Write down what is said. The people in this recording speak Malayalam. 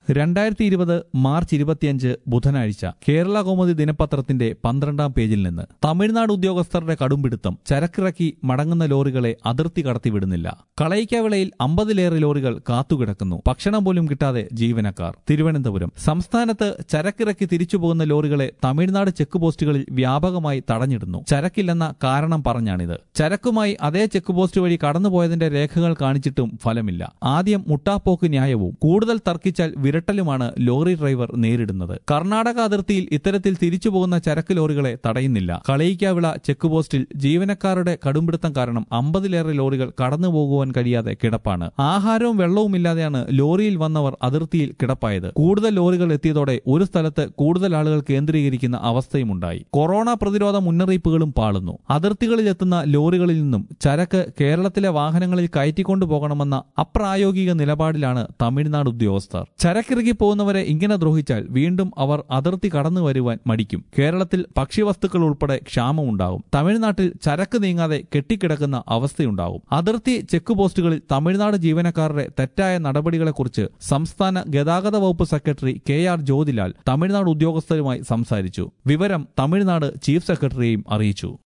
രണ്ടായിരത്തി ഇരുപത് മാർച്ച് ഇരുപത്തിയഞ്ച് ബുധനാഴ്ച കേരള കൗമുദി ദിനപത്രത്തിന്റെ പന്ത്രണ്ടാം പേജിൽ നിന്ന് തമിഴ്നാട് ഉദ്യോഗസ്ഥരുടെ കടുംപിടുത്തം ചരക്കിറക്കി മടങ്ങുന്ന ലോറികളെ അതിർത്തി കടത്തിവിടുന്നില്ല കളയിക്കാവിളയിൽ അമ്പതിലേറെ ലോറികൾ കാത്തുകിടക്കുന്നു ഭക്ഷണം പോലും കിട്ടാതെ ജീവനക്കാർ തിരുവനന്തപുരം സംസ്ഥാനത്ത് ചരക്കിറക്കി തിരിച്ചുപോകുന്ന ലോറികളെ തമിഴ്നാട് ചെക്ക് പോസ്റ്റുകളിൽ വ്യാപകമായി തടഞ്ഞിടുന്നു ചരക്കില്ലെന്ന കാരണം പറഞ്ഞാണിത് ചരക്കുമായി അതേ ചെക്ക് പോസ്റ്റ് വഴി കടന്നുപോയതിന്റെ രേഖകൾ കാണിച്ചിട്ടും ഫലമില്ല ആദ്യം മുട്ടാപ്പോക്ക് ന്യായവും കൂടുതൽ തർക്കിച്ചാൽ വിരട്ടലുമാണ് ലോറി ഡ്രൈവർ നേരിടുന്നത് കർണാടക അതിർത്തിയിൽ ഇത്തരത്തിൽ തിരിച്ചുപോകുന്ന ചരക്ക് ലോറികളെ തടയുന്നില്ല കളയിക്കാവിള ചെക്ക് പോസ്റ്റിൽ ജീവനക്കാരുടെ കടുംപിടുത്തം കാരണം അമ്പതിലേറെ ലോറികൾ കടന്നുപോകുവാൻ കഴിയാതെ കിടപ്പാണ് ആഹാരവും വെള്ളവും ഇല്ലാതെയാണ് ലോറിയിൽ വന്നവർ അതിർത്തിയിൽ കിടപ്പായത് കൂടുതൽ ലോറികൾ എത്തിയതോടെ ഒരു സ്ഥലത്ത് കൂടുതൽ ആളുകൾ കേന്ദ്രീകരിക്കുന്ന അവസ്ഥയുമുണ്ടായി കൊറോണ പ്രതിരോധ മുന്നറിയിപ്പുകളും പാളുന്നു അതിർത്തികളിൽ എത്തുന്ന ലോറികളിൽ നിന്നും ചരക്ക് കേരളത്തിലെ വാഹനങ്ങളിൽ കയറ്റിക്കൊണ്ടു പോകണമെന്ന അപ്രായോഗിക നിലപാടിലാണ് തമിഴ്നാട് ഉദ്യോഗസ്ഥർ ചരക്കിറക്കി പോകുന്നവരെ ഇങ്ങനെ ദ്രോഹിച്ചാൽ വീണ്ടും അവർ അതിർത്തി കടന്നു വരുവാൻ മടിക്കും കേരളത്തിൽ ഭക്ഷ്യവസ്തുക്കൾ ഉൾപ്പെടെ ക്ഷാമമുണ്ടാകും തമിഴ്നാട്ടിൽ ചരക്ക് നീങ്ങാതെ കെട്ടിക്കിടക്കുന്ന അവസ്ഥയുണ്ടാകും അതിർത്തി ചെക്ക് പോസ്റ്റുകളിൽ തമിഴ്നാട് ജീവനക്കാരുടെ തെറ്റായ നടപടികളെക്കുറിച്ച് സംസ്ഥാന ഗതാഗത വകുപ്പ് secretary K R Jyothilal Tamil Nadu ഉദ്യോഗസ്ഥരുമായി സംസാരിച്ചു വിവരം തമിഴ്നാട് ചീഫ് സെക്രട്ടറിയെയും അറിയിച്ചു